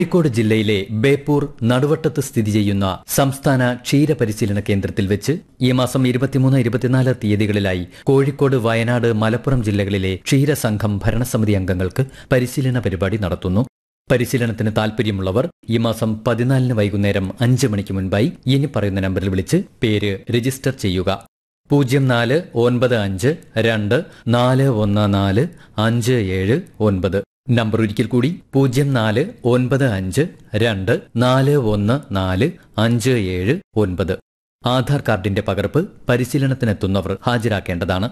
കോഴിക്കോട് ജില്ലയിലെ ബേപ്പൂർ നടുവട്ടത്ത് സ്ഥിതി ചെയ്യുന്ന സംസ്ഥാന ക്ഷീര പരിശീലന കേന്ദ്രത്തിൽ വെച്ച് ഈ മാസം ഇരുപത്തിമൂന്ന് ഇരുപത്തിനാല് തീയതികളിലായി കോഴിക്കോട് വയനാട് മലപ്പുറം ജില്ലകളിലെ ക്ഷീരസംഘം ഭരണസമിതി അംഗങ്ങൾക്ക് പരിശീലന പരിപാടി നടത്തുന്നു പരിശീലനത്തിന് താൽപര്യമുള്ളവർ ഈ മാസം പതിനാലിന് വൈകുന്നേരം അഞ്ച് മണിക്ക് മുൻപായി ഇനി പറയുന്ന നമ്പറിൽ വിളിച്ച് പേര് രജിസ്റ്റർ ചെയ്യുക പൂജ്യം നാല് ഒൻപത് അഞ്ച് രണ്ട് നാല് ഒന്ന് നാല് അഞ്ച് ഏഴ് ഒൻപത് നമ്പർ ഒരിക്കൽ കൂടി പൂജ്യം നാല് ഒൻപത് അഞ്ച് രണ്ട് നാല് ഒന്ന് നാല് അഞ്ച് ഏഴ് ഒൻപത് ആധാർ കാർഡിന്റെ പകർപ്പ് പരിശീലനത്തിനെത്തുന്നവർ ഹാജരാക്കേണ്ടതാണ്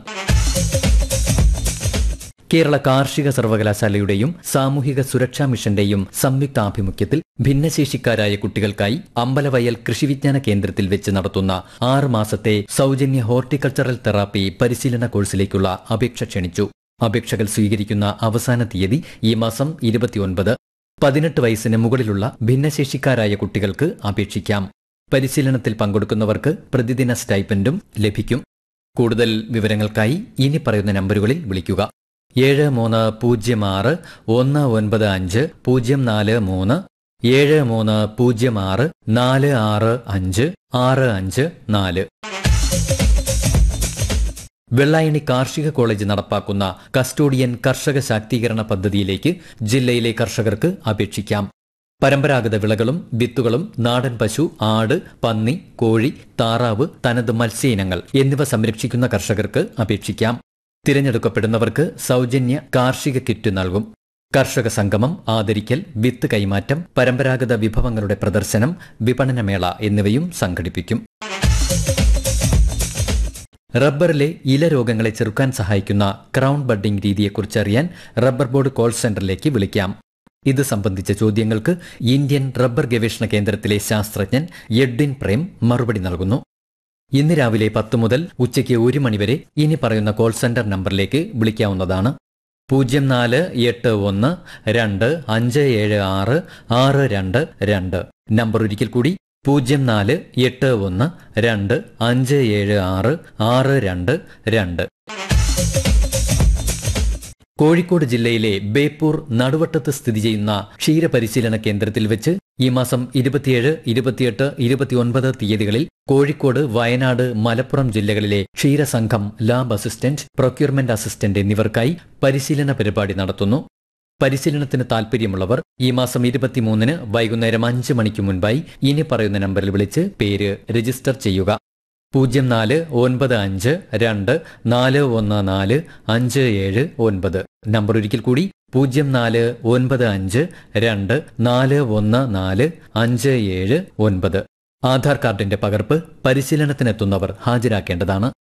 കേരള കാർഷിക സർവകലാശാലയുടെയും സാമൂഹിക സുരക്ഷാ മിഷന്റെയും സംയുക്ത ആഭിമുഖ്യത്തിൽ ഭിന്നശേഷിക്കാരായ കുട്ടികൾക്കായി അമ്പലവയൽ കൃഷിവിജ്ഞാന കേന്ദ്രത്തിൽ വെച്ച് നടത്തുന്ന ആറ് മാസത്തെ സൗജന്യ ഹോർട്ടിക്കൾച്ചറൽ തെറാപ്പി പരിശീലന കോഴ്സിലേക്കുള്ള അപേക്ഷ ക്ഷണിച്ചു അപേക്ഷകൾ സ്വീകരിക്കുന്ന അവസാന തീയതി ഈ മാസം ഇരുപത്തിയൊൻപത് പതിനെട്ട് വയസ്സിന് മുകളിലുള്ള ഭിന്നശേഷിക്കാരായ കുട്ടികൾക്ക് അപേക്ഷിക്കാം പരിശീലനത്തിൽ പങ്കെടുക്കുന്നവർക്ക് പ്രതിദിന സ്റ്റൈപ്പൻഡും ലഭിക്കും കൂടുതൽ വിവരങ്ങൾക്കായി ഇനി പറയുന്ന നമ്പറുകളിൽ വിളിക്കുക ഏഴ് മൂന്ന് പൂജ്യം ആറ് ഒന്ന് ഒൻപത് അഞ്ച് പൂജ്യം നാല് മൂന്ന് ഏഴ് മൂന്ന് പൂജ്യം ആറ് നാല് ആറ് അഞ്ച് ആറ് അഞ്ച് നാല് വെള്ളായണി കാർഷിക കോളേജ് നടപ്പാക്കുന്ന കസ്റ്റോഡിയൻ കർഷക ശാക്തീകരണ പദ്ധതിയിലേക്ക് ജില്ലയിലെ കർഷകർക്ക് അപേക്ഷിക്കാം പരമ്പരാഗത വിളകളും വിത്തുകളും നാടൻ പശു ആട് പന്നി കോഴി താറാവ് തനത് മത്സ്യ ഇനങ്ങൾ എന്നിവ സംരക്ഷിക്കുന്ന കർഷകർക്ക് അപേക്ഷിക്കാം തിരഞ്ഞെടുക്കപ്പെടുന്നവർക്ക് സൗജന്യ കാർഷിക കിറ്റ് നൽകും കർഷക സംഗമം ആദരിക്കൽ വിത്ത് കൈമാറ്റം പരമ്പരാഗത വിഭവങ്ങളുടെ പ്രദർശനം വിപണനമേള എന്നിവയും സംഘടിപ്പിക്കും റബ്ബറിലെ ഇല രോഗങ്ങളെ ചെറുക്കാൻ സഹായിക്കുന്ന ക്രൗൺ ബഡ്ഡിംഗ് രീതിയെക്കുറിച്ച് അറിയാൻ റബ്ബർ ബോർഡ് കോൾ സെന്ററിലേക്ക് വിളിക്കാം ഇത് സംബന്ധിച്ച ചോദ്യങ്ങൾക്ക് ഇന്ത്യൻ റബ്ബർ ഗവേഷണ കേന്ദ്രത്തിലെ ശാസ്ത്രജ്ഞൻ എഡ്വിൻ പ്രേം മറുപടി നൽകുന്നു ഇന്ന് രാവിലെ പത്ത് മുതൽ ഉച്ചയ്ക്ക് ഒരു മണിവരെ ഇനി പറയുന്ന കോൾ സെന്റർ നമ്പറിലേക്ക് വിളിക്കാവുന്നതാണ് പൂജ്യം നാല് എട്ട് ഒന്ന് രണ്ട് അഞ്ച് ഏഴ് ആറ് ആറ് രണ്ട് രണ്ട് നമ്പർ ഒരിക്കൽ കൂടി പൂജ്യം നാല് എട്ട് ഒന്ന് രണ്ട് അഞ്ച് ഏഴ് ആറ് ആറ് രണ്ട് രണ്ട് കോഴിക്കോട് ജില്ലയിലെ ബേപ്പൂർ നടുവട്ടത്ത് സ്ഥിതി ചെയ്യുന്ന ക്ഷീരപരിശീലന കേന്ദ്രത്തിൽ വെച്ച് ഈ മാസം ഇരുപത്തിയേഴ് ഇരുപത്തിയെട്ട് ഇരുപത്തിയൊൻപത് തീയതികളിൽ കോഴിക്കോട് വയനാട് മലപ്പുറം ജില്ലകളിലെ ക്ഷീരസംഘം ലാബ് അസിസ്റ്റന്റ് പ്രൊക്യൂർമെന്റ് അസിസ്റ്റന്റ് എന്നിവർക്കായി പരിശീലന പരിപാടി നടത്തുന്നു പരിശീലനത്തിന് താൽപര്യമുള്ളവർ ഈ മാസം ഇരുപത്തിമൂന്നിന് വൈകുന്നേരം അഞ്ച് മണിക്ക് മുൻപായി ഇനി പറയുന്ന നമ്പറിൽ വിളിച്ച് പേര് രജിസ്റ്റർ ചെയ്യുക പൂജ്യം നാല് ഒൻപത് അഞ്ച് രണ്ട് നാല് ഒന്ന് നാല് അഞ്ച് ഏഴ് ഒൻപത് നമ്പർ ഒരിക്കൽ കൂടി പൂജ്യം നാല് ഒൻപത് അഞ്ച് രണ്ട് നാല് ഒന്ന് നാല് അഞ്ച് ഏഴ് ഒൻപത് ആധാർ കാർഡിന്റെ പകർപ്പ് പരിശീലനത്തിനെത്തുന്നവർ ഹാജരാക്കേണ്ടതാണ്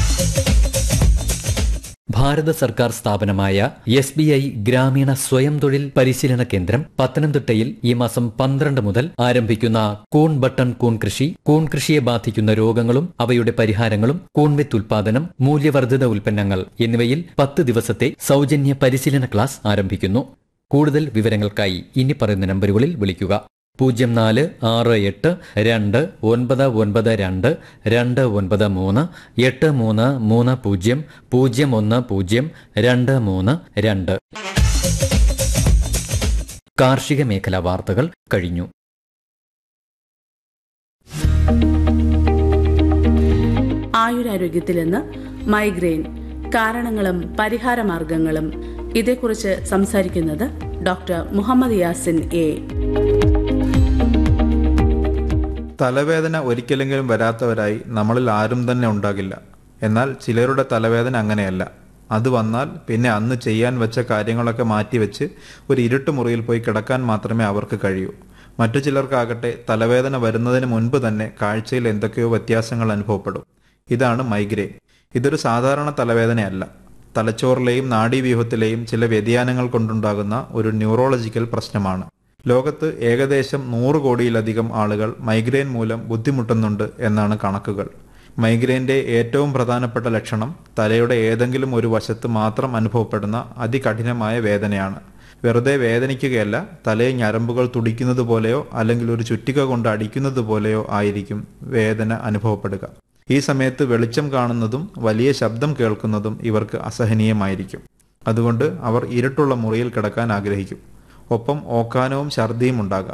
ഭാരത സർക്കാർ സ്ഥാപനമായ എസ് ബി ഐ ഗ്രാമീണ സ്വയം തൊഴിൽ പരിശീലന കേന്ദ്രം പത്തനംതിട്ടയിൽ ഈ മാസം പന്ത്രണ്ട് മുതൽ ആരംഭിക്കുന്ന കൂൺ ബട്ടൺ കൂൺ കൃഷി കൂൺ കൃഷിയെ ബാധിക്കുന്ന രോഗങ്ങളും അവയുടെ പരിഹാരങ്ങളും കൂൺ വിത്ത് ഉൽപാദനം മൂല്യവർദ്ധിത ഉൽപ്പന്നങ്ങൾ എന്നിവയിൽ പത്ത് ദിവസത്തെ സൗജന്യ പരിശീലന ക്ലാസ് ആരംഭിക്കുന്നു കൂടുതൽ വിവരങ്ങൾക്കായി ഇനി പറയുന്ന നമ്പറുകളിൽ വിളിക്കുക പൂജ്യം നാല് ആറ് എട്ട് രണ്ട് ഒൻപത് ഒൻപത് രണ്ട് രണ്ട് ഒൻപത് മൂന്ന് എട്ട് മൂന്ന് മൂന്ന് പൂജ്യം പൂജ്യം ഒന്ന് പൂജ്യം രണ്ട് മൂന്ന് രണ്ട് കാർഷിക മേഖലാ വാർത്തകൾ കഴിഞ്ഞു ആയുരാരോഗ്യത്തിൽ നിന്ന് മൈഗ്രെയിൻ കാരണങ്ങളും പരിഹാരമാർഗങ്ങളും ഇതേക്കുറിച്ച് സംസാരിക്കുന്നത് ഡോക്ടർ മുഹമ്മദ് യാസിൻ എ തലവേദന ഒരിക്കലെങ്കിലും വരാത്തവരായി നമ്മളിൽ ആരും തന്നെ ഉണ്ടാകില്ല എന്നാൽ ചിലരുടെ തലവേദന അങ്ങനെയല്ല അത് വന്നാൽ പിന്നെ അന്ന് ചെയ്യാൻ വെച്ച കാര്യങ്ങളൊക്കെ മാറ്റിവെച്ച് ഒരു ഇരുട്ട് മുറിയിൽ പോയി കിടക്കാൻ മാത്രമേ അവർക്ക് കഴിയൂ മറ്റു ചിലർക്കാകട്ടെ തലവേദന വരുന്നതിന് മുൻപ് തന്നെ കാഴ്ചയിൽ എന്തൊക്കെയോ വ്യത്യാസങ്ങൾ അനുഭവപ്പെടും ഇതാണ് മൈഗ്രെയിൻ ഇതൊരു സാധാരണ തലവേദനയല്ല തലച്ചോറിലെയും നാഡീവ്യൂഹത്തിലെയും ചില വ്യതിയാനങ്ങൾ കൊണ്ടുണ്ടാകുന്ന ഒരു ന്യൂറോളജിക്കൽ പ്രശ്നമാണ് ലോകത്ത് ഏകദേശം നൂറ് കോടിയിലധികം ആളുകൾ മൈഗ്രെയിൻ മൂലം ബുദ്ധിമുട്ടുന്നുണ്ട് എന്നാണ് കണക്കുകൾ മൈഗ്രെയിൻ്റെ ഏറ്റവും പ്രധാനപ്പെട്ട ലക്ഷണം തലയുടെ ഏതെങ്കിലും ഒരു വശത്ത് മാത്രം അനുഭവപ്പെടുന്ന അതികഠിനമായ വേദനയാണ് വെറുതെ വേദനിക്കുകയല്ല തലയിൽ ഞരമ്പുകൾ തുടിക്കുന്നത് പോലെയോ അല്ലെങ്കിൽ ഒരു ചുറ്റിക കൊണ്ട് അടിക്കുന്നത് പോലെയോ ആയിരിക്കും വേദന അനുഭവപ്പെടുക ഈ സമയത്ത് വെളിച്ചം കാണുന്നതും വലിയ ശബ്ദം കേൾക്കുന്നതും ഇവർക്ക് അസഹനീയമായിരിക്കും അതുകൊണ്ട് അവർ ഇരുട്ടുള്ള മുറിയിൽ കിടക്കാൻ ആഗ്രഹിക്കും ഒപ്പം ഓക്കാനവും ഛർദിയും ഉണ്ടാകാം